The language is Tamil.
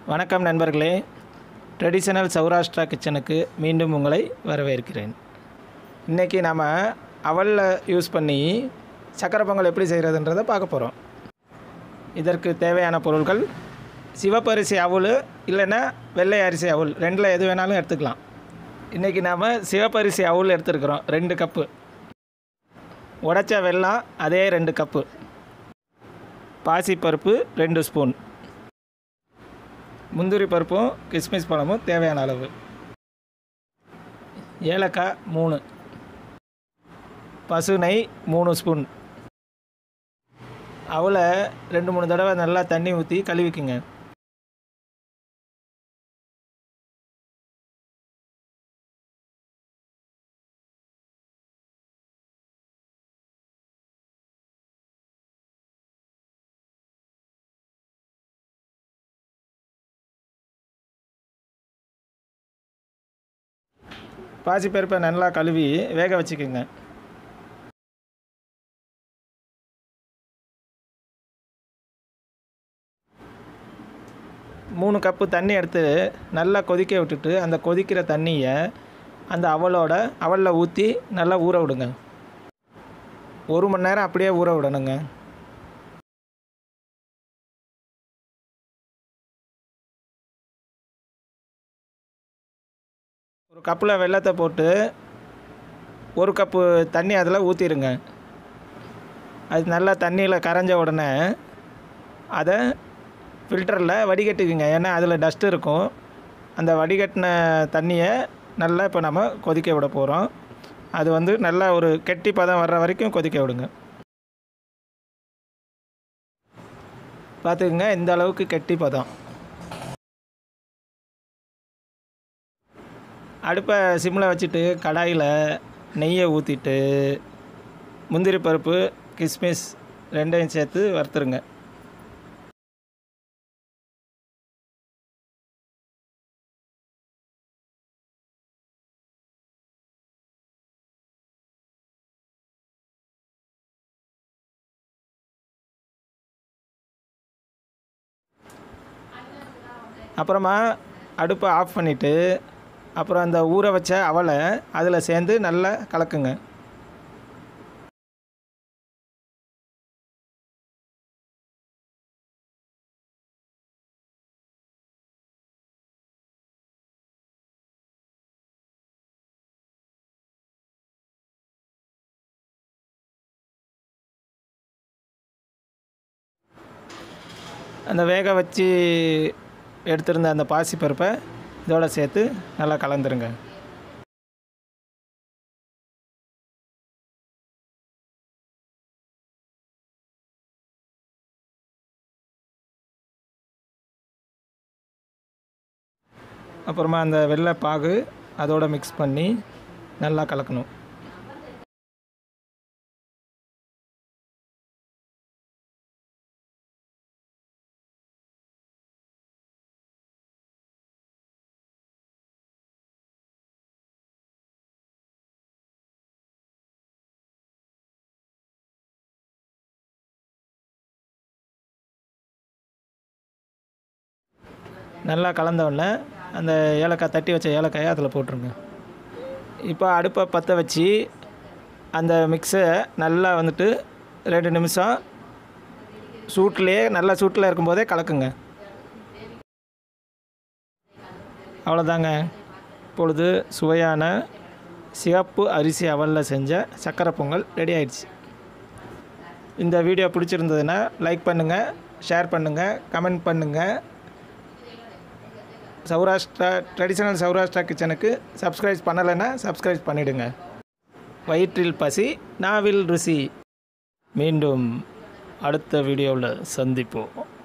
வணக்கம் நண்பர்களே ட்ரெடிஷனல் சௌராஷ்டிரா கிச்சனுக்கு மீண்டும் உங்களை வரவேற்கிறேன் இன்றைக்கி நாம் அவலில் யூஸ் பண்ணி சக்கரை பொங்கல் எப்படி செய்கிறதுன்றதை பார்க்க போகிறோம் இதற்கு தேவையான பொருட்கள் சிவப்பரிசி அவுள் இல்லைன்னா வெள்ளை அரிசி அவுள் ரெண்டில் எது வேணாலும் எடுத்துக்கலாம் இன்றைக்கி நாம் சிவப்பரிசி அவுள் எடுத்துருக்குறோம் ரெண்டு கப்பு உடைச்ச வெல்லம் அதே ரெண்டு கப்பு பாசிப்பருப்பு ரெண்டு ஸ்பூன் முந்திரி பருப்பும் கிஸ்மிஸ் பழமும் தேவையான அளவு ஏலக்காய் மூணு பசு நெய் மூணு ஸ்பூன் அவளை ரெண்டு மூணு தடவை நல்லா தண்ணி ஊற்றி கழுவிக்குங்க பாசிப்பருப்பை நல்லா கழுவி வேக வச்சுக்கோங்க மூணு கப்பு தண்ணி எடுத்து நல்லா கொதிக்க விட்டுட்டு அந்த கொதிக்கிற தண்ணியை அந்த அவலோட அவலில் ஊற்றி நல்லா ஊற விடுங்க ஒரு மணி நேரம் அப்படியே ஊற விடணுங்க ஒரு கப்பில் வெள்ளத்தை போட்டு ஒரு கப்பு தண்ணி அதில் ஊற்றிடுங்க அது நல்லா தண்ணியில் கரைஞ்ச உடனே அதை ஃபில்டரில் வடிகட்டிக்குங்க ஏன்னா அதில் டஸ்ட் இருக்கும் அந்த வடிகட்டின தண்ணியை நல்லா இப்போ நம்ம கொதிக்க விட போகிறோம் அது வந்து நல்லா ஒரு கெட்டி பதம் வர்ற வரைக்கும் கொதிக்க விடுங்க பார்த்துக்குங்க இந்த அளவுக்கு கெட்டி பதம் அடுப்பை சிம்மில் வச்சுட்டு கடாயில் நெய்யை ஊற்றிட்டு முந்திரி பருப்பு கிஸ்மிஸ் ரெண்டையும் சேர்த்து வறுத்துருங்க அப்புறமா அடுப்பை ஆஃப் பண்ணிவிட்டு அப்புறம் அந்த ஊற வச்ச அவலை அதில் சேர்ந்து நல்லா கலக்குங்க அந்த வேக வச்சு எடுத்திருந்த அந்த பாசிப்பருப்பை இதோட சேர்த்து நல்லா கலந்துருங்க அப்புறமா அந்த வெள்ளை பாகு அதோட மிக்ஸ் பண்ணி நல்லா கலக்கணும் நல்லா கலந்த உடனே அந்த ஏலக்காய் தட்டி வச்ச ஏலக்காயை அதில் போட்டுருங்க இப்போ அடுப்பை பற்ற வச்சு அந்த மிக்ஸை நல்லா வந்துட்டு ரெண்டு நிமிஷம் சூட்லேயே நல்லா சூட்டில் இருக்கும்போதே கலக்குங்க அவ்வளோதாங்க இப்பொழுது சுவையான சிவப்பு அரிசி அவலில் செஞ்ச சக்கரை பொங்கல் ரெடி ஆயிடுச்சு இந்த வீடியோ பிடிச்சிருந்ததுன்னா லைக் பண்ணுங்கள் ஷேர் பண்ணுங்கள் கமெண்ட் பண்ணுங்கள் சௌராஷ்டிரா ட்ரெடிஷ்னல் சௌராஷ்டிரா கிச்சனுக்கு சப்ஸ்கிரைப் பண்ணலைன்னா சப்ஸ்கிரைப் பண்ணிவிடுங்க வயிற்றில் பசி நாவில் ருசி மீண்டும் அடுத்த வீடியோவில் சந்திப்போம்